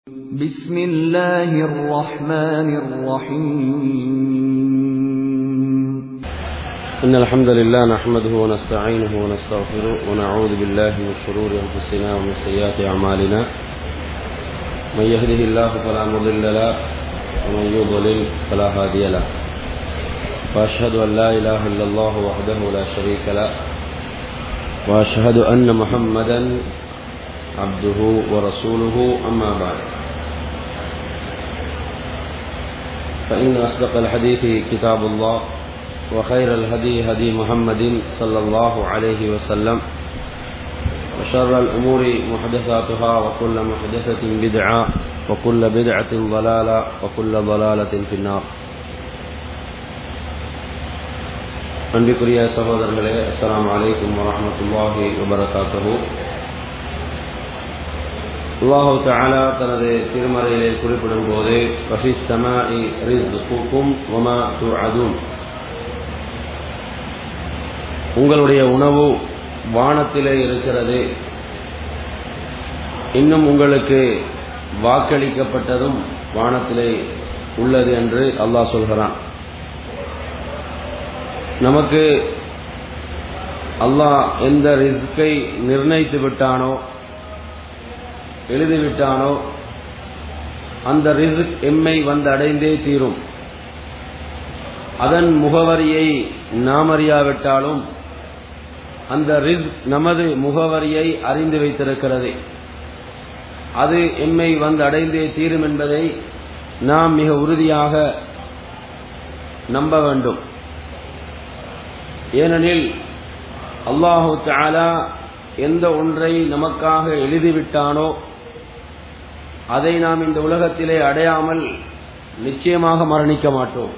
بسم الله الرحمن الرحيم إن الحمد لله نحمده ونستعينه ونستغفره ونعوذ بالله من شرور أنفسنا ومن سيئات أعمالنا من يهده الله فلا مضل له ومن يضلل فلا هادي له وأشهد أن لا إله إلا الله وحده لا شريك له وأشهد أن محمدا عبده ورسوله أما بعد فإن أصدق الحديث كتاب الله وخير الهدي هدي محمد صلى الله عليه وسلم وشر الأمور محدثاتها وكل محدثة بدعة وكل بدعة ضلالة وكل ضلالة في النار அன்பிற்குரிய சகோதரர்களே அஸ்லாம் வலைக்கம் வரமத்துல்லாஹி வபரகாத்தஹூ அல்லாஹு தாலா தனது திருமறையிலே குறிப்பிடும் போது ஃபஹிஸ் சமாஇ ரிஸ்குக்கும் வமா துஅதுன் உங்களுடைய உணவு வானத்திலே இருக்கிறது இன்னும் உங்களுக்கு வாக்களிக்கப்பட்டதும் வானத்திலே உள்ளது என்று அல்லாஹ் சொல்கிறான் நமக்கு அல்லாஹ் எந்த ரிஸ்கை நிர்ணயித்து விட்டானோ எழுதிவிட்டானோ அந்த ரிஸ்க் எம்மை வந்து அடைந்தே தீரும் அதன் முகவரியை நாம் அறியாவிட்டாலும் அந்த ரிஸ்க் நமது முகவரியை அறிந்து வைத்திருக்கிறது அது எம்மை வந்து அடைந்தே தீரும் என்பதை நாம் மிக உறுதியாக நம்ப வேண்டும் ஏனெனில் அல்லாஹு தாலா எந்த ஒன்றை நமக்காக எழுதிவிட்டானோ அதை நாம் இந்த உலகத்திலே அடையாமல் நிச்சயமாக மரணிக்க மாட்டோம்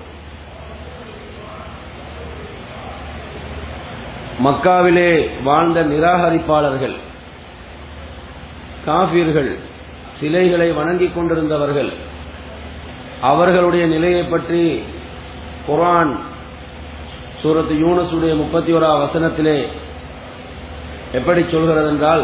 மக்காவிலே வாழ்ந்த நிராகரிப்பாளர்கள் காபீர்கள் சிலைகளை வணங்கிக் கொண்டிருந்தவர்கள் அவர்களுடைய நிலையை பற்றி குரான் சூரத்து யூனஸுடைய முப்பத்தி ஓரா வசனத்திலே எப்படி சொல்கிறது என்றால்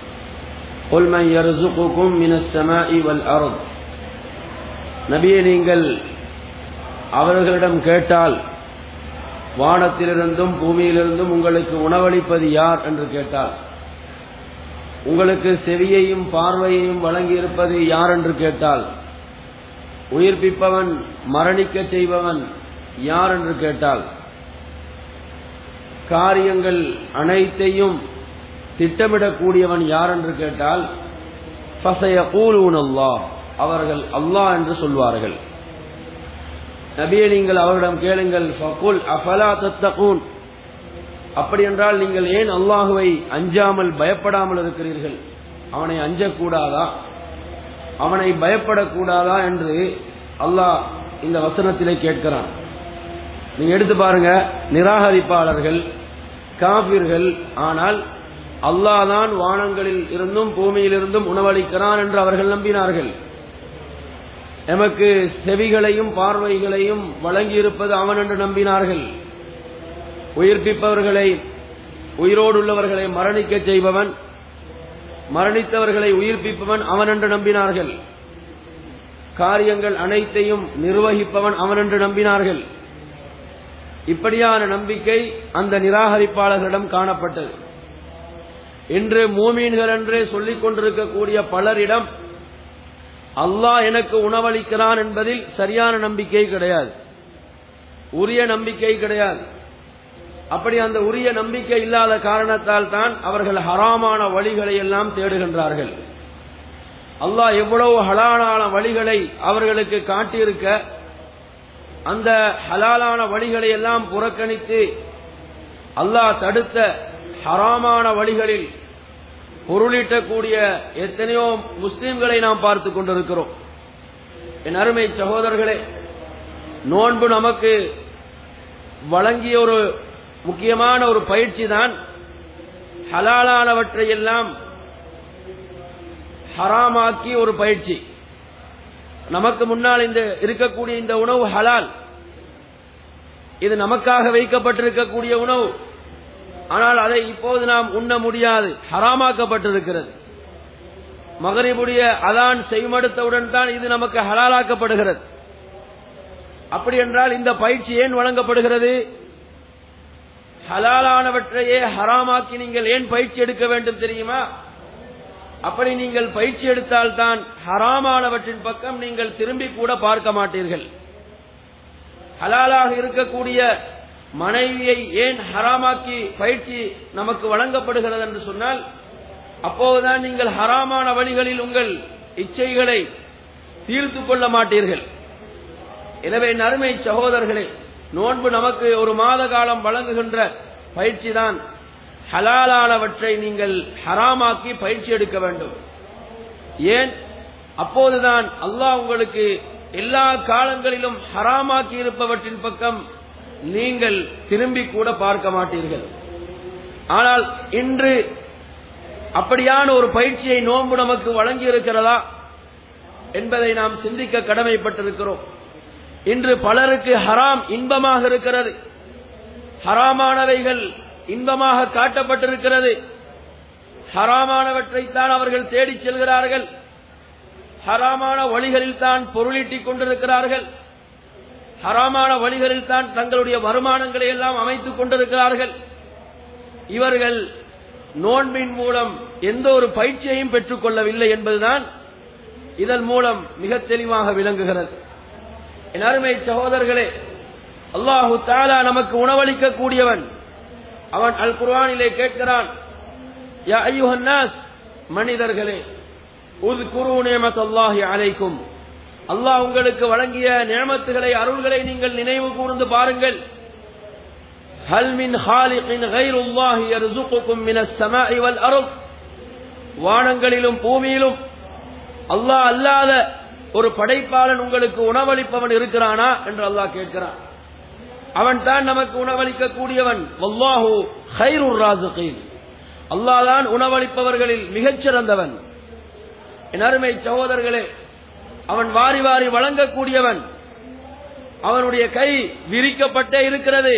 நபியை நீங்கள் அவர்களிடம் கேட்டால் வானத்திலிருந்தும் பூமியிலிருந்தும் உங்களுக்கு உணவளிப்பது யார் என்று கேட்டால் உங்களுக்கு செவியையும் பார்வையையும் வழங்கியிருப்பது யார் என்று கேட்டால் உயிர்ப்பிப்பவன் மரணிக்க செய்பவன் யார் என்று கேட்டால் காரியங்கள் அனைத்தையும் திட்டமிடக்கூடியவன் யார் என்று கேட்டால் அல்லாஹ் அவர்கள் அல்லாஹ் என்று சொல்வார்கள் நபியை நீங்கள் அவரிடம் கேளுங்கள் ஃபகுல் அஃபலா தத்தகூன் அப்படி என்றால் நீங்கள் ஏன் அல்லாஹுவை அஞ்சாமல் பயப்படாமல் இருக்கிறீர்கள் அவனை அஞ்சக்கூடாதா அவனை பயப்படக்கூடாதா என்று அல்லாஹ் இந்த வசனத்திலே கேட்கிறான் நீங்க எடுத்து பாருங்க நிராகரிப்பாளர்கள் காபிர்கள் ஆனால் அல்லாதான் வானங்களில் இருந்தும் பூமியிலிருந்தும் உணவளிக்கிறான் என்று அவர்கள் நம்பினார்கள் எமக்கு செவிகளையும் பார்வைகளையும் வழங்கியிருப்பது அவன் என்று நம்பினார்கள் உயிர்ப்பிப்பவர்களை உயிரோடு உள்ளவர்களை மரணிக்க செய்பவன் மரணித்தவர்களை உயிர்ப்பிப்பவன் அவன் என்று நம்பினார்கள் காரியங்கள் அனைத்தையும் நிர்வகிப்பவன் அவன் என்று நம்பினார்கள் இப்படியான நம்பிக்கை அந்த நிராகரிப்பாளர்களிடம் காணப்பட்டது இன்று மூமீன்கள் என்று சொல்லிக் கொண்டிருக்கக்கூடிய பலரிடம் அல்லாஹ் எனக்கு உணவளிக்கிறான் என்பதில் சரியான நம்பிக்கை கிடையாது உரிய நம்பிக்கை கிடையாது அப்படி அந்த உரிய நம்பிக்கை இல்லாத காரணத்தால் தான் அவர்கள் ஹராமான வழிகளை எல்லாம் தேடுகின்றார்கள் அல்லாஹ் எவ்வளவு ஹலாலான வழிகளை அவர்களுக்கு காட்டியிருக்க அந்த ஹலாலான வழிகளை எல்லாம் புறக்கணித்து அல்லாஹ் தடுத்த ஹராமான வழிகளில் பொருளீட்டக்கூடிய எத்தனையோ முஸ்லிம்களை நாம் பார்த்து கொண்டிருக்கிறோம் என் அருமை சகோதரர்களே நோன்பு நமக்கு வழங்கிய ஒரு முக்கியமான ஒரு பயிற்சி தான் ஹலாலானவற்றை எல்லாம் ஹராமாக்கி ஒரு பயிற்சி நமக்கு முன்னால் இந்த இருக்கக்கூடிய இந்த உணவு ஹலால் இது நமக்காக வைக்கப்பட்டிருக்கக்கூடிய உணவு ஆனால் அதை இப்போது நாம் உண்ண முடியாது ஹராமாக்கப்பட்டிருக்கிறது மகரிபுடைய அதான் செய்மடுத்தவுடன் தான் இது நமக்கு ஹலாலாக்கப்படுகிறது அப்படி என்றால் இந்த பயிற்சி ஏன் வழங்கப்படுகிறது ஹலாலானவற்றையே ஹராமாக்கி நீங்கள் ஏன் பயிற்சி எடுக்க வேண்டும் தெரியுமா அப்படி நீங்கள் பயிற்சி எடுத்தால் தான் ஹராமானவற்றின் பக்கம் நீங்கள் திரும்பி கூட பார்க்க மாட்டீர்கள் ஹலாலாக இருக்கக்கூடிய மனைவியை ஏன் ஹராமாக்கி பயிற்சி நமக்கு வழங்கப்படுகிறது என்று சொன்னால் அப்போதுதான் நீங்கள் ஹராமான வழிகளில் உங்கள் இச்சைகளை தீர்த்து கொள்ள மாட்டீர்கள் எனவே நறுமை சகோதரர்களே நோன்பு நமக்கு ஒரு மாத காலம் வழங்குகின்ற பயிற்சி தான் ஹலாலானவற்றை நீங்கள் ஹராமாக்கி பயிற்சி எடுக்க வேண்டும் ஏன் அப்போதுதான் அல்லாஹ் உங்களுக்கு எல்லா காலங்களிலும் ஹராமாக்கி இருப்பவற்றின் பக்கம் நீங்கள் திரும்பி கூட பார்க்க மாட்டீர்கள் ஆனால் இன்று அப்படியான ஒரு பயிற்சியை நோன்பு நமக்கு வழங்கி இருக்கிறதா என்பதை நாம் சிந்திக்க கடமைப்பட்டிருக்கிறோம் இன்று பலருக்கு ஹராம் இன்பமாக இருக்கிறது ஹராமானவைகள் இன்பமாக காட்டப்பட்டிருக்கிறது ஹராமானவற்றைத்தான் அவர்கள் தேடிச் செல்கிறார்கள் ஹராமான வழிகளில் தான் பொருளீட்டிக் கொண்டிருக்கிறார்கள் ஹராமான வழிகளில் தான் தங்களுடைய வருமானங்களை எல்லாம் அமைத்துக் கொண்டிருக்கிறார்கள் இவர்கள் நோன்பின் மூலம் எந்த ஒரு பயிற்சியையும் பெற்றுக் கொள்ளவில்லை என்பதுதான் இதன் மூலம் மிக தெளிவாக விளங்குகிறது என் அருமை சகோதரர்களே அல்லாஹு தாலா நமக்கு உணவளிக்க கூடியவன் அவன் அல் குர்ஆனிலே கேட்கிறான் யா ஐயுஹன் நாஸ் மனிதர்களே உذ்குரு நியமத்தல்லாஹி அலைக்கும் அல்லாஹ் உங்களுக்கு வழங்கிய நியமத்துகளை அருள்களை நீங்கள் நினைவு கூர்ந்து பாருங்கள் ஹல் மின் ஹாலிகின் கைருல்லாஹி யர்சுகுக்கும் மினஸ் ஸமாஇ வல் அர்த் வானங்களிலும் பூமியிலும் அல்லாஹ் அல்லாத ஒரு படைப்பாளன் உங்களுக்கு உணவளிப்பவன் இருக்கிறானா என்று அல்லாஹ் கேட்கிறான் அவன் தான் நமக்கு உணவளிக்க கூடியவன் வல்லாஹு ஹைருர் ராசுகீன் அல்லாஹ் தான் உணவளிப்பவர்களில் மிகச்சிறந்தவன் என் அருமை சகோதரர்களே அவன் வாரி வாரி வழங்கக்கூடியவன் அவனுடைய கை விரிக்கப்பட்டே இருக்கிறது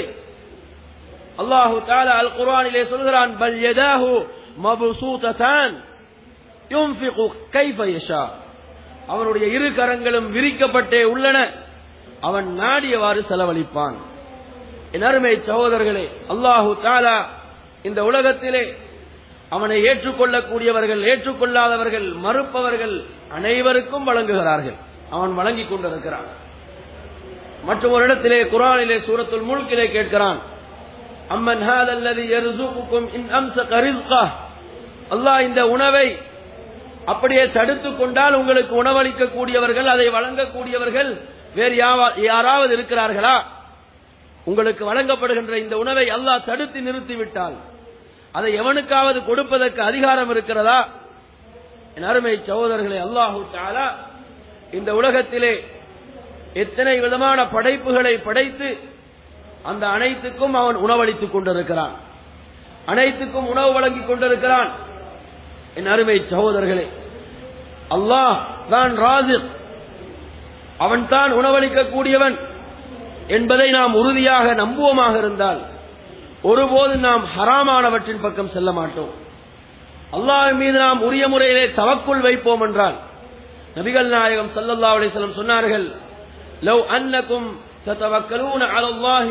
அல்லாஹு தாலா அல் குர்ஆனிலே சொல்கிறான் பல் யதாஹு மபசூததான் யுன்ஃபிகு கைஃப யஷா அவனுடைய இரு கரங்களும் விரிக்கப்பட்டே உள்ளன அவன் நாடியவாறு செலவழிப்பான் என் அருமை சகோதரர்களே அல்லாஹு தாலா இந்த உலகத்திலே அவனை ஏற்றுக்கொள்ளக்கூடியவர்கள் ஏற்றுக்கொள்ளாதவர்கள் மறுப்பவர்கள் அனைவருக்கும் வழங்குகிறார்கள் அவன் வழங்கிக் கொண்டிருக்கிறான் மற்றும் ஒரு இடத்திலே குரானிலே சூரத்துல் முழுக்கிலே கேட்கிறான் அம்மன் ஹால் அல்லது எருசுக்கும் இன் அம்ச கரிஸ்கா அல்லாஹ் இந்த உணவை அப்படியே தடுத்துக் கொண்டால் உங்களுக்கு உணவளிக்க கூடியவர்கள் அதை வழங்கக்கூடியவர்கள் வேறு யாராவது இருக்கிறார்களா உங்களுக்கு வழங்கப்படுகின்ற இந்த உணவை அல்லாஹ் தடுத்து நிறுத்திவிட்டால் அதை எவனுக்காவது கொடுப்பதற்கு அதிகாரம் இருக்கிறதா என் அருமை சகோதரர்களே அல்லாஹு தாலா இந்த உலகத்திலே எத்தனை விதமான படைப்புகளை படைத்து அந்த அனைத்துக்கும் அவன் உணவளித்துக் கொண்டிருக்கிறான் அனைத்துக்கும் உணவு வழங்கிக் கொண்டிருக்கிறான் என் அருமை சகோதரர்களே அல்லாஹ் தான் ராஜிக் அவன் தான் உணவளிக்க கூடியவன் என்பதை நாம் உறுதியாக நம்புவோமாக இருந்தால் ஒருபோது நாம் ஹராமானவற்றின் பக்கம் செல்ல மாட்டோம் அல்லாஹ் மீது நாம் உரிய முறையிலே தவக்குள் வைப்போம் என்றால் நபிகள் நாயகம் சல்லல்லா அலிஸ்லம் சொன்னார்கள் லவ் அன்னக்கும் تتوكلون على الله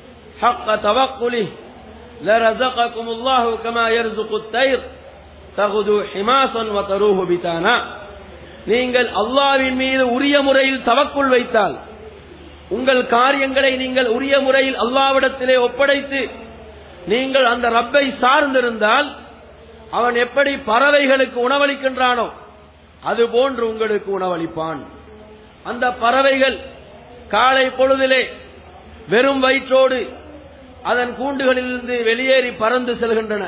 حق توكله لرزقكم الله كما يرزق الطير تغدو حماسا وتروه بتانا நீங்கள் அல்லாவின் மீது உரிய முறையில் தவக்குள் வைத்தால் உங்கள் காரியங்களை நீங்கள் உரிய முறையில் அல்லாவிடத்திலே ஒப்படைத்து நீங்கள் அந்த ரப்பை சார்ந்திருந்தால் அவன் எப்படி பறவைகளுக்கு உணவளிக்கின்றானோ அது போன்று உங்களுக்கு உணவளிப்பான் அந்த பறவைகள் காலை பொழுதிலே வெறும் வயிற்றோடு அதன் கூண்டுகளிலிருந்து வெளியேறி பறந்து செல்கின்றன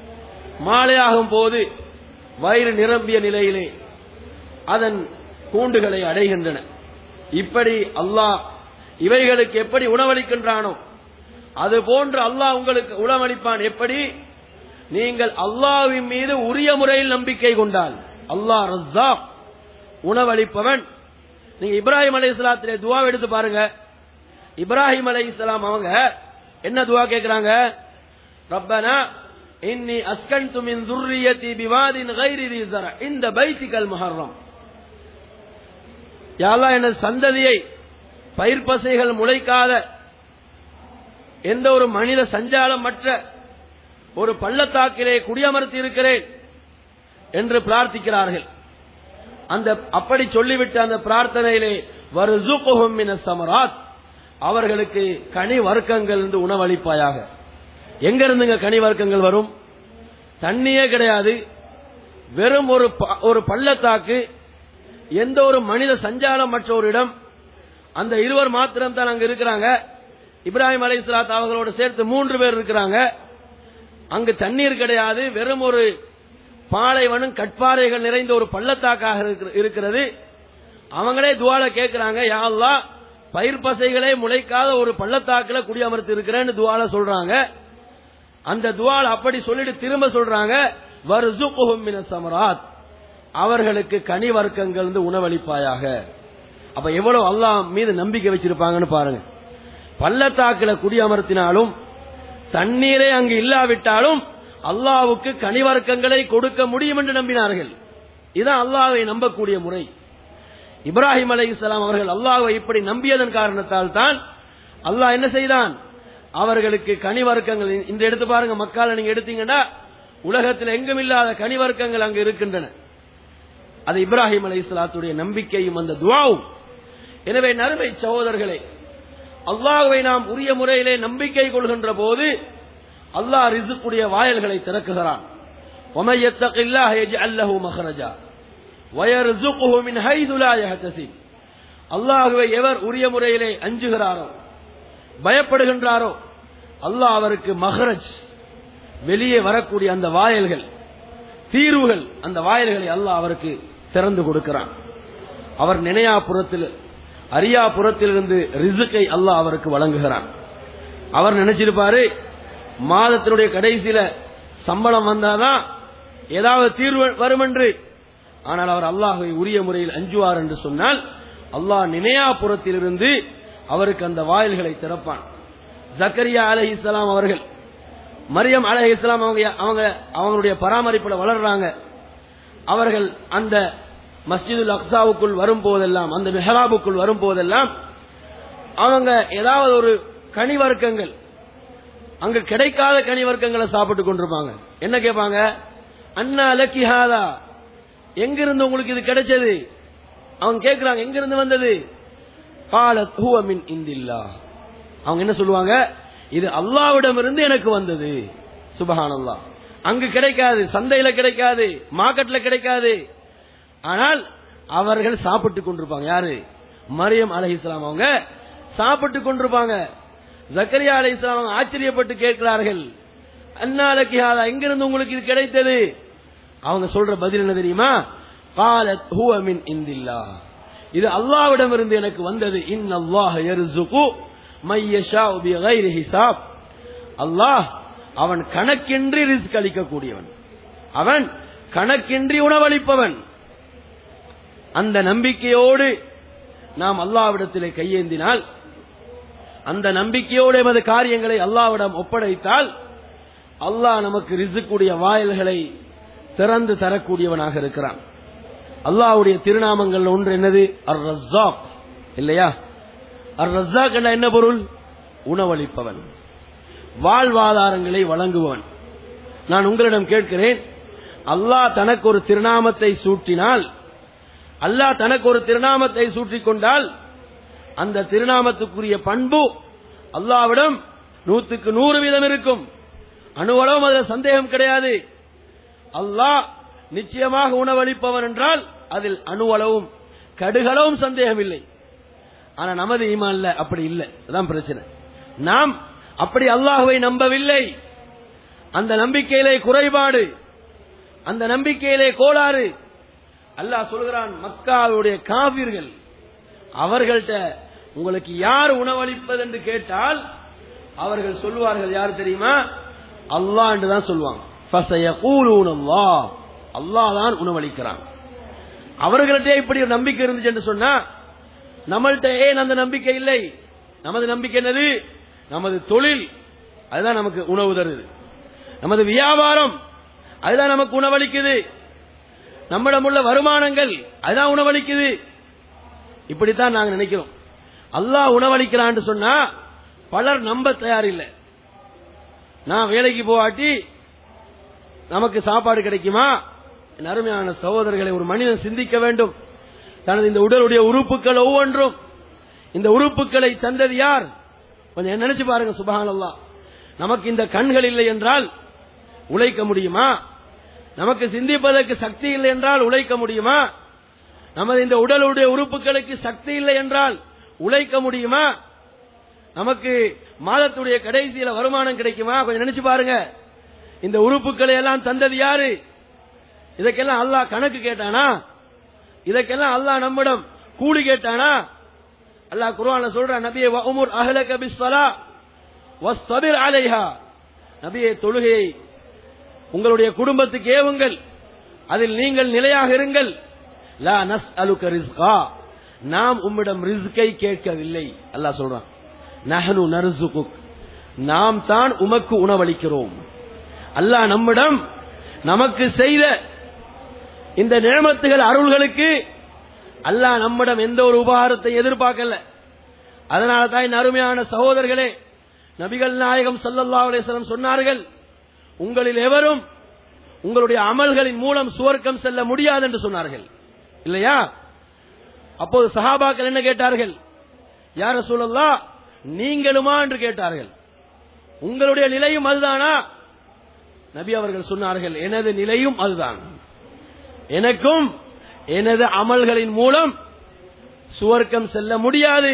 மாலையாகும் போது வயிறு நிரம்பிய நிலையிலே அதன் கூண்டுகளை அடைகின்றன இப்படி அல்லாஹ் இவைகளுக்கு எப்படி உணவளிக்கின்றானோ அது போன்று அல்லாஹ் உங்களுக்கு உணவளிப்பான் எப்படி நீங்கள் அல்லாவின் மீது உரிய முறையில் நம்பிக்கை கொண்டால் அல்லாஹ் ரஸ்ஸாக் உணவளிப்பவன் நீங்க இப்ராஹிம் அலை இஸ்லாத்திலே துவா எடுத்து பாருங்க இப்ராஹிம் அலை இஸ்லாம் அவங்க என்ன துவா கேட்கிறாங்க ரப்பனா இன்னி அஸ்கன்து மின் துர்ரியதி பிவாதின் கைரி தி ஸரா இந்த பைத்திகல் முஹர்ரம் யா அல்லாஹ் எனது சந்ததியை பயிர் பசைகள் முளைக்காத எந்த ஒரு மனித சஞ்சாலம் மற்ற ஒரு பள்ளத்தாக்கிலே குடியமர்த்தி இருக்கிறேன் என்று பிரார்த்திக்கிறார்கள் அந்த அப்படி சொல்லிவிட்டு அந்த பிரார்த்தனையிலே வருசுகுஹும் மினஸ் சமராத் அவர்களுக்கு கனி வர்க்கங்கள் இருந்து உணவளிப்பாயாக எங்க இருந்துங்க கனி வர்க்கங்கள் வரும் தண்ணியே கிடையாது வெறும் ஒரு ப- ஒரு பள்ளத்தாக்கு எந்த ஒரு மனித சஞ்சாரம் மற்ற ஒரு இடம் அந்த இருவர் மாத்திரம் தான் அங்க இருக்கிறாங்க இப்ராஹிம் அலைஹிஸ்ஸலாத் அவர்களோடு சேர்த்து மூன்று பேர் இருக்கிறாங்க அங்கு தண்ணீர் கிடையாது வெறும் ஒரு பாலைவனம் கட்பாறைகள் நிறைந்த ஒரு பள்ளத்தாக்காக இருக்கிற- இருக்கிறது அவங்களே துவால கேட்கிறாங்க யா அல்லாஹ் பயிர் பசைகளே முளைக்காத ஒரு பள்ளத்தாக்குல குடியமர்த்தி இருக்கிறேன்னு துவால சொல்றாங்க அந்த துவால் அப்படி சொல்லிட்டு திரும்ப சொல்றாங்க வர்சுகுஹும் மினஸ் சமராத் அவர்களுக்கு கனி வர்க்கங்கள் இருந்து உணவளிப்பாயாக அப்ப எவ்வளவு அல்லாஹ் மீது நம்பிக்கை வச்சிருப்பாங்கன்னு பாருங்க பள்ளத்தாக்குல குடியமர்த்தினாலும் தண்ணீரே அங்கு இல்லாவிட்டாலும் அல்லாவுக்கு கனிவர்க்கங்களை கொடுக்க முடியும் என்று நம்பினார்கள் இதுதான் அல்லாஹ்வை நம்பக்கூடிய முறை இப்ராஹிம் அலைஹிஸ்ஸலாம் அவர்கள் அல்லாஹ்வை இப்படி நம்பியதன் காரணத்தால் தான் அல்லாஹ் என்ன செய்தான் அவர்களுக்கு கனிவர்க்கங்கள் இந்த எடுத்து பாருங்க மக்கால நீங்க எடுத்தீங்கன்னா உலகத்தில் எங்கும் இல்லாத கனிவர்க்கங்கள் அங்கு இருக்கின்றன அது இப்ராஹிம் அலைஹிஸ்ஸலாத்துடைய நம்பிக்கையும் அந்த துவாவும் எனவே நறுமை சகோதரர்களே அல்லாஹ்வை நாம் உரிய முறையிலே நம்பிக்கை கொள்கின்ற போது அல்லாஹ் ரிசுக்குடைய வாயல்களை திறக்குகிறான் وَمَن يَتَّقِ اللَّهَ يَجْعَل لَّهُ مَخْرَجًا وَيَرْزُقْهُ مِنْ حَيْثُ لَا يَحْتَسِبُ அல்லாஹ்வை எவர் உரிய முறையிலே அஞ்சுகிறாரோ பயப்படுகின்றாரோ அல்லாஹ் அவருக்கு மஹ்ரஜ் வெளியே வரக்கூடிய அந்த வாயல்கள் தீர்வுகள் அந்த வாயல்களை அல்லாஹ் அவருக்கு திறந்து கொடுக்கிறான் அவர் நினையாபுரத்தில் அரியாபுரத்திலிருந்து ரிசுக்கை அல்லாஹ் அவருக்கு வழங்குகிறான் அவர் நினைச்சிருப்பாரு மாதத்தினுடைய கடைசியில சம்பளம் வந்தாதான் ஏதாவது தீர்வு வரும் என்று ஆனால் அவர் அல்லாஹை உரிய முறையில் அஞ்சுவார் என்று சொன்னால் அல்லாஹ் நினையாபுரத்திலிருந்து அவருக்கு அந்த வாயில்களை திறப்பான் ஜக்கரியா அலைஹிஸ்ஸலாம் அவர்கள் மரியம் அலைஹிஸ்ஸலாம் அவங்க அவங்க அவங்களுடைய பராமரிப்புல வளர்றாங்க அவர்கள் அந்த மஸ்ஜிதுல் அக்ஸாவுக்குள் வரும்போதெல்லாம் அந்த மெஹராபுக்குள் வரும்போதெல்லாம் அவங்க ஏதாவது ஒரு கனி வர்க்கங்கள் அங்க கிடைக்காத கனி வர்க்கங்களை சாப்பிட்டு கொண்டிருப்பாங்க என்ன கேட்பாங்க அண்ணா லக்கிஹாதா எங்கிருந்து உங்களுக்கு இது கிடைச்சது அவங்க கேட்கிறாங்க எங்கிருந்து வந்தது காலத் ஹுவ மின் இந்தில்லா அவங்க என்ன சொல்லுவாங்க இது அல்லாவிடமிருந்து எனக்கு வந்தது சுபஹானல்லா அங்கு கிடைக்காது சந்தையில கிடைக்காது மார்க்கெட்ல கிடைக்காது ஆனால் அவர்கள் சாப்பிட்டு கொண்டிருப்பாங்க யாரு மரியம் அலைஹிஸ்ஸலாம் அவங்க சாப்பிட்டு கொண்டிருப்பாங்க ஜக்கரியா அலைஹிஸ்ஸலாம் அவங்க ஆச்சரியப்பட்டு கேட்கிறார்கள் அன்னாலக்கி ஹாதா எங்கிருந்து உங்களுக்கு இது கிடைத்தது அவங்க சொல்ற பதில் என்ன தெரியுமா காலத் ஹுவ மின் இந்தில்லா இது அல்லாவிடமிருந்து எனக்கு வந்தது இன் அல்லாஹ் யர்சுகு மை யஷாஉ பிகைரி ஹிசாப் அல்லாஹ் அவன் கணக்கின்றி ரிஸ்க் அளிக்கக்கூடியவன் அவன் கணக்கின்றி உணவளிப்பவன் அந்த நம்பிக்கையோடு நாம் அல்லாவிடத்திலே கையேந்தினால் அந்த நம்பிக்கையோடு எமது காரியங்களை அல்லாவிடம் ஒப்படைத்தால் அல்லாஹ் நமக்கு ரிசுக்குடைய வாயில்களை திறந்து தரக்கூடியவனாக இருக்கிறான் அல்லாஹ்வுடைய திருநாமங்கள் ஒன்று என்னது அர் ரஸ்ஸாக் இல்லையா அர் ரஸ்ஸாக் என்ற என்ன பொருள் உணவளிப்பவன் வாழ்வாதாரங்களை வழங்குபவன் நான் உங்களிடம் கேட்கிறேன் அல்லாஹ் தனக்கு ஒரு திருநாமத்தை சூட்டினால் அல்லாஹ் தனக்கு ஒரு திருநாமத்தை சூட்டிக் கொண்டால் அந்த திருநாமத்துக்குரிய பண்பு அல்லாவிடம் நூத்துக்கு நூறு வீதம் இருக்கும் அணுவளவும் அதில் சந்தேகம் கிடையாது அல்லாஹ் நிச்சயமாக உணவளிப்பவன் என்றால் அதில் அணுவளவும் கடுகளவும் சந்தேகம் இல்லை ஆனா நமது ஈமான்ல அப்படி இல்லை அதான் பிரச்சனை நாம் அப்படி அல்லாஹுவை நம்பவில்லை அந்த நம்பிக்கையிலே குறைபாடு அந்த நம்பிக்கையிலே கோளாறு அல்லாஹ் சொல்கிறான் மக்காவுடைய காவிர்கள் அவர்கள்ட்ட உங்களுக்கு யார் உணவளிப்பது என்று கேட்டால் அவர்கள் சொல்லுவார்கள் யார் தெரியுமா அல்லாஹ் என்று தான் சொல்லுவாங்க ஃபஸயகூலூன அல்லாஹ் அல்லாஹ் தான் உணவளிக்கிறான் அவர்கள்ட்ட இப்படி ஒரு நம்பிக்கை இருந்துச்சு என்று சொன்னா நம்மள்ட்ட ஏன் அந்த நம்பிக்கை இல்லை நமது நம்பிக்கை என்னது நமது தொழில் அதுதான் நமக்கு உணவு தருது நமது வியாபாரம் அதுதான் நமக்கு உணவளிக்குது நம்மிடம் உள்ள வருமானங்கள் அதுதான் உணவளிக்குது இப்படித்தான் நாங்க நினைக்கிறோம் அல்லாஹ் உணவளிக்கிறான்னு சொன்னா பலர் நம்ப தயாரில்லை நான் வேலைக்கு போகாட்டி நமக்கு சாப்பாடு கிடைக்குமா என் அருமையான சகோதரர்களை ஒரு மனிதன் சிந்திக்க வேண்டும் தனது இந்த உடலுடைய உறுப்புகள் ஒவ்வொன்றும் இந்த உறுப்புகளை தந்தது யார் கொஞ்சம் நினைச்சு பாருங்க சுபஹானல்லாஹ் நமக்கு இந்த கண்கள் இல்லை என்றால் உழைக்க முடியுமா நமக்கு சிந்திப்பதற்கு சக்தி இல்லை என்றால் உழைக்க முடியுமா நமது இந்த உடலுடைய உறுப்புகளுக்கு சக்தி இல்லை என்றால் உழைக்க முடியுமா நமக்கு மாதத்துடைய கடைசியில வருமானம் கிடைக்குமா கொஞ்சம் நினைச்சு பாருங்க இந்த உறுப்புகளை எல்லாம் தந்தது யாரு இதற்கெல்லாம் அல்லாஹ் கணக்கு கேட்டானா இதற்கெல்லாம் அல்லாஹ் நம்மிடம் கூலி கேட்டானா அல்லாஹ் குர்ஆன்ல சொல்ற நபியே வஉமுர் அஹ்லக பிஸ்ஸலா வஸ்தபிர் அலைஹா நபியே தொழுகையை உங்களுடைய குடும்பத்துக்கு ஏவுங்கள் அதில் நீங்கள் நிலையாக இருங்கள் லா நஸ் அலுக்க ரிஸ்கா நாம் உம்மிடம் ரிஸ்கை கேட்கவில்லை அல்லாஹ் சொல்றான் நஹனு நர்சுகுக் நாம் தான் உமக்கு உணவளிக்கிறோம் அல்லாஹ் நம்மிடம் நமக்கு செய்த இந்த நியமத்துகள் அருள்களுக்கு அல்லாஹ் நம்மிடம் எந்த ஒரு உபகாரத்தை எதிர்பார்க்கல அதனால தான் என் அருமையான சகோதரர்களே நபிகள் நாயகம் ஸல்லல்லாஹு அலைஹி வஸல்லம் சொன்னார்கள் உங்களில் எவரும் உங்களுடைய அமல்களின் மூலம் சுவர்க்கம் செல்ல முடியாது என்று சொன்னார்கள் இல்லையா அப்போது சஹாபாக்கள் என்ன கேட்டார்கள் யார சொல்லல்லா நீங்களுமா என்று கேட்டார்கள் உங்களுடைய நிலையும் அதுதானா நபி அவர்கள் சொன்னார்கள் எனது நிலையும் அதுதான் எனக்கும் எனது அமல்களின் மூலம் சுவர்க்கம் செல்ல முடியாது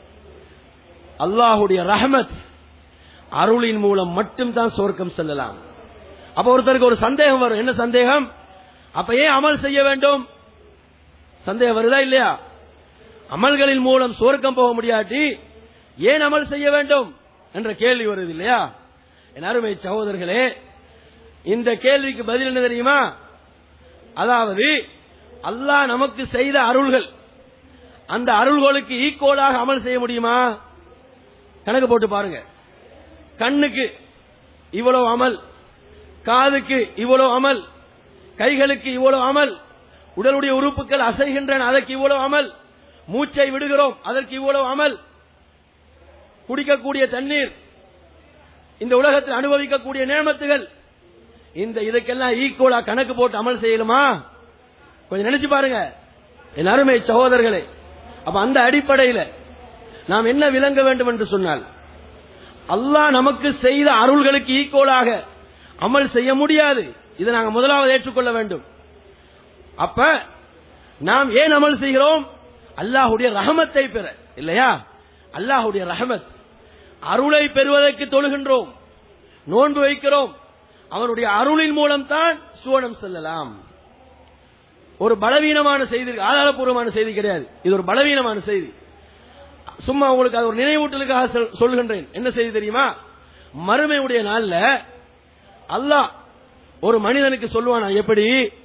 அல்லாஹுடைய ரஹமத் அருளின் மூலம் மட்டும்தான் சுவர்க்கம் செல்லலாம் அப்ப ஒருத்தருக்கு ஒரு சந்தேகம் வரும் என்ன சந்தேகம் அப்ப ஏன் அமல் செய்ய வேண்டும் சந்தேகம் வருதா இல்லையா அமல்களின் மூலம் சுவர்க்கம் போக முடியாட்டி ஏன் அமல் செய்ய வேண்டும் என்ற கேள்வி வருது இல்லையா என் அருமை சகோதரர்களே இந்த கேள்விக்கு பதில் என்ன தெரியுமா அதாவது அல்லாஹ் நமக்கு செய்த அருள்கள் அந்த அருள்களுக்கு ஈக்குவலாக அமல் செய்ய முடியுமா கணக்கு போட்டு பாருங்க கண்ணுக்கு இவ்வளவு அமல் காதுக்கு இவ்வளவு அமல் கைகளுக்கு இவ்வளவு அமல் உடலுடைய உறுப்புகள் அசைகின்றன அதற்கு இவ்வளவு அமல் மூச்சை விடுகிறோம் அதற்கு இவ்வளவு அமல் குடிக்கக்கூடிய தண்ணீர் இந்த உலகத்தில் அனுபவிக்கக்கூடிய நேமத்துகள் இந்த இதுக்கெல்லாம் ஈக்குவலா கணக்கு போட்டு அமல் செய்யலுமா கொஞ்சம் நினைச்சு பாருங்க என் அருமை சகோதரர்களே அப்ப அந்த அடிப்படையில் நாம் என்ன விளங்க வேண்டும் என்று சொன்னால் அல்லாஹ் நமக்கு செய்த அருள்களுக்கு ஈக்குவலாக அமல் செய்ய முடியாது இதை நாங்கள் முதலாவது ஏற்றுக்கொள்ள வேண்டும் அப்ப நாம் ஏன் அமல் செய்கிறோம் அல்லாஹுடைய ரஹமத்தை பெற இல்லையா அல்லாஹுடைய ரஹமத் அருளை பெறுவதற்கு தொழுகின்றோம் நோன்பு வைக்கிறோம் அவனுடைய அருளின் மூலம் தான் சுவனம் செல்லலாம் ஒரு பலவீனமான செய்தி ஆதாரபூர்வமான செய்தி கிடையாது இது ஒரு பலவீனமான செய்தி சும்மா உங்களுக்கு அது ஒரு நினைவூட்டலுக்காக சொல்- சொல்கின்றேன் என்ன செய்தி தெரியுமா மறுமையுடைய நாள்ல அல்லாஹ் ஒரு மனிதனுக்கு சொல்லுவானா எப்படி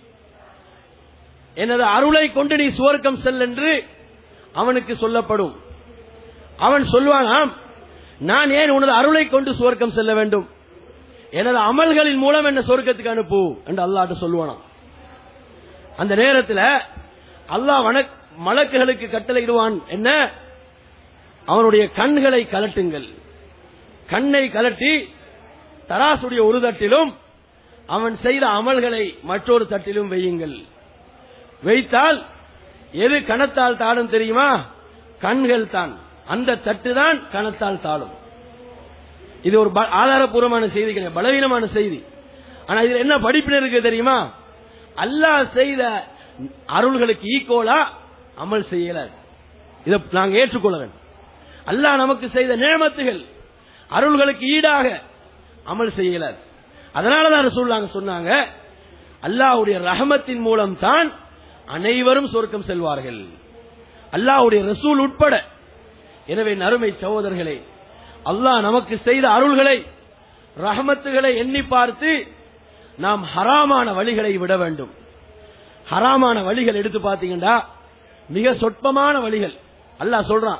எனது அருளை கொண்டு நீ சுவர்க்கம் செல் என்று அவனுக்கு சொல்லப்படும் அவன் சொல்வானாம் நான் ஏன் உனது அருளை கொண்டு சுவர்க்கம் செல்ல வேண்டும் எனது அமல்களின் மூலம் என்ன சொர்க்கத்துக்கு அனுப்பு என்று அல்லாஹ்ட்ட சொல்லுவானாம் அந்த நேரத்தில் அல்லாஹ் வனக் மலக்குகளுக்கு கட்டளையிடுவான் என்ன அவனுடைய கண்களை கலட்டுங்கள் கண்ணை கலட்டி தராசுடைய ஒரு தட்டிலும் அவன் செய்த அமல்களை மற்றொரு தட்டிலும் வையுங்கள் வைத்தால் எது கணத்தால் தாடும் தெரியுமா கண்கள் தான் அந்த தட்டு தான் கணத்தால் தாடும் இது ஒரு ப- ஆதாரபூர்வமான செய்தி கிடையாது பலவீனமான செய்தி ஆனா இதுல என்ன படிப்பின இருக்கு தெரியுமா அல்லாஹ் செய்த அருள்களுக்கு ஈக்குவலா அமல் செய்யல இதை நாங்க ஏற்றுக்கொள்ள வேண்டும் அல்லாஹ் நமக்கு செய்த நேமத்துகள் அருள்களுக்கு ஈடாக அமல் செய்யல அதனாலதான் ரசூலுல்லாஹ் சொன்னாங்க அல்லாஹ்வுடைய ரஹமத்தின் மூலம் தான் அனைவரும் சொர்க்கம் செல்வார்கள் அல்லாஹ்வுடைய ரசூல் உட்பட எனவே நறுமை சகோதரர்களே அல்லாஹ் நமக்கு செய்த அருள்களை ரஹமத்துகளை எண்ணி பார்த்து நாம் ஹராமான வழிகளை விட வேண்டும் ஹராமான வழிகள் எடுத்து பாத்தீங்கன்னா மிக சொற்பமான வழிகள் அல்லாஹ் சொல்றான்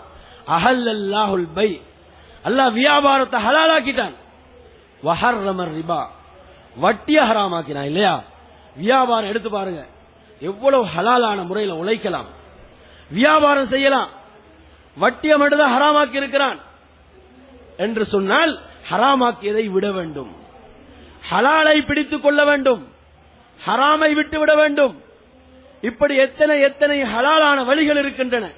அஹல்லல்லாஹுல் பை அல்லாஹ் வியாபாரத்தை ஹலாலாக்கிட்டான் வஹர்ரமர் ரிபா வட்டிய ஹராமாக்கினான் இல்லையா வியாபாரம் எடுத்து பாருங்க எவ்வளவு ஹலாலான முறையில் உழைக்கலாம் வியாபாரம் செய்யலாம் வட்டியை மட்டும்தான் ஹராமாக்கி இருக்கிறான் என்று சொன்னால் ஹராமாக்கியதை விட வேண்டும் ஹலாலை பிடித்துக் கொள்ள வேண்டும் ஹராமை விட்டு விட வேண்டும் இப்படி எத்தனை எத்தனை ஹலாலான வழிகள் இருக்கின்றன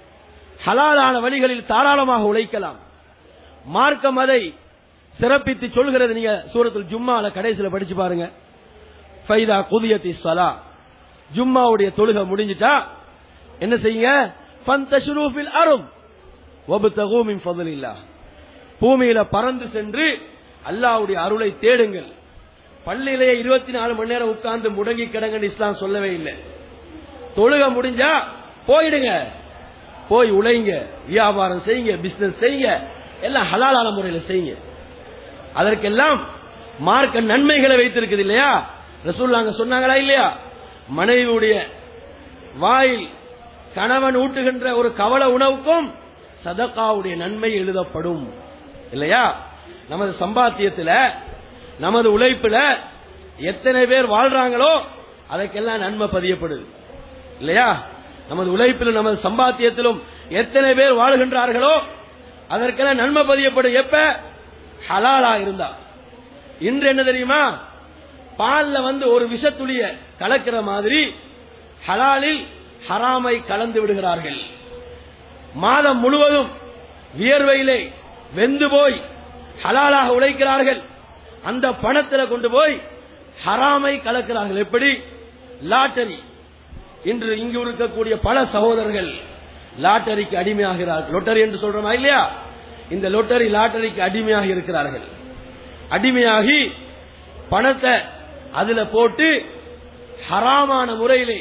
ஹலாலான வழிகளில் தாராளமாக உழைக்கலாம் மார்க்கம் அதை சிறப்பித்து சொல்கிறது நீங்க சூரத்துல் ஜும்மால கடைசியில படிச்சு பாருங்க ஃபைதா குதியத்தி சலா ஜும்மாவுடைய தொழுகை முடிஞ்சிட்டா என்ன செய்யுங்க பந்தஷ்ரூஃபில் அரும் வபுத்தகூ மின் ஃபضலில்லாஹ் பூமியில பறந்து சென்று அல்லாஹ்வுடைய அருளை தேடுங்கள் பள்ளியிலேயே இருபத்தி நாலு மணி நேரம் உட்கார்ந்து முடங்கி கிடங்கன்னு இஸ்லாம் சொல்லவே இல்லை தொழுக முடிஞ்சா போயிடுங்க போய் உழைங்க வியாபாரம் செய்யுங்க பிசினஸ் செய்யுங்க எல்லாம் ஹலாலான முறையில செய்யுங்க அதற்கெல்லாம் மார்க்க நன்மைகளை வைத்திருக்குது இல்லையா ரசூல்லாங்க சொன்னாங்களா இல்லையா மனைவியுடைய வாயில் கணவன் ஊட்டுகின்ற ஒரு கவல உணவுக்கும் சதகாவுடைய நன்மை எழுதப்படும் இல்லையா நமது சம்பாத்தியத்துல நமது உழைப்புல எத்தனை பேர் வாழ்றாங்களோ அதற்கெல்லாம் நன்மை பதியப்படுது இல்லையா நமது உழைப்பிலும் நமது சம்பாத்தியத்திலும் எத்தனை பேர் வாழ்கின்றார்களோ அதற்கெல்லாம் நன்மை பதியப்படும் எப்ப ஹலாலா இருந்தா இன்று என்ன தெரியுமா பால்ல வந்து ஒரு விஷத்துளிய கலக்கிற மாதிரி ஹலாலில் ஹராமை கலந்து விடுகிறார்கள் மாதம் முழுவதும் வியர்வையிலே வெந்து போய் ஹலாலாக உழைக்கிறார்கள் அந்த பணத்தில் கொண்டு போய் ஹராமை கலக்கிறார்கள் எப்படி லாட்டரி இன்று இங்கு இருக்கக்கூடிய பல சகோதரர்கள் லாட்டரிக்கு அடிமையாகிறார்கள் லொட்டரி என்று சொல்றோமா இல்லையா இந்த லொட்டரி லாட்டரிக்கு அடிமையாக இருக்கிறார்கள் அடிமையாகி பணத்தை அதுல போட்டு ஹராமான முறையிலே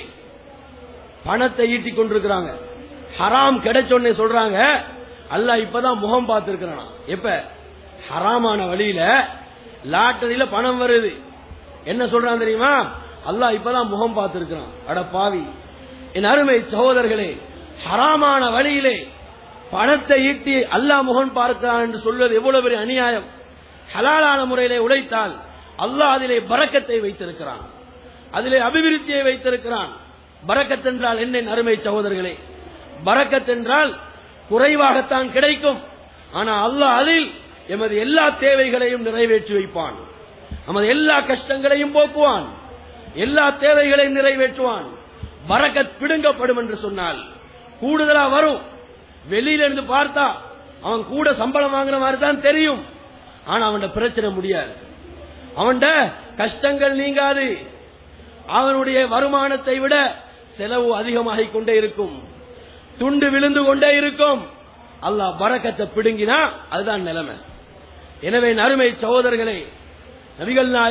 பணத்தை ஈட்டிக் கொண்டிருக்கிறாங்க ஹராம் கிடைச்சோன்னே சொல்றாங்க அல்லாஹ் இப்பதான் முகம் பார்த்திருக்கிறானா எப்ப ஹராமான வழியில லாட்டரியில பணம் வருது என்ன சொல்றான் தெரியுமா அல்லாஹ் இப்பதான் முகம் பார்த்திருக்கிறான் அட பாவி என் அருமை சகோதரர்களே ஹராமான வழியிலே பணத்தை ஈட்டி அல்லாஹ் முகம் பார்க்கிறான் என்று சொல்வது எவ்வளவு பெரிய அநியாயம் ஹலாலான முறையிலே உழைத்தால் அல்லாஹ் அதிலே பறக்கத்தை வைத்திருக்கிறான் அதிலே அபிவிருத்தியை வைத்திருக்கிறான் பரக்கத் என்றால் என்ன என் அருமை சகோதரர்களே பரக்கத் என்றால் குறைவாகத்தான் கிடைக்கும் ஆனா அல்லாஹ் அதில் எமது எல்லா தேவைகளையும் நிறைவேற்றி வைப்பான் நமது எல்லா கஷ்டங்களையும் போக்குவான் எல்லா தேவைகளையும் நிறைவேற்றுவான் பரக்கத் பிடுங்கப்படும் என்று சொன்னால் கூடுதலா வரும் வெளியில இருந்து பார்த்தா அவன் கூட சம்பளம் வாங்குற மாதிரி தான் தெரியும் ஆனா அவன் பிரச்சனை முடியாது அவன் கஷ்டங்கள் நீங்காது அவனுடைய வருமானத்தை விட செலவு அதிகமாகிக் கொண்டே இருக்கும் துண்டு விழுந்து கொண்டே இருக்கும் அல்லாஹ் பறக்கத்தை பிடுங்கினா அதுதான் நிலைமை எனவே நறுமை சகோதரர்களே நபிகள் நாயகம்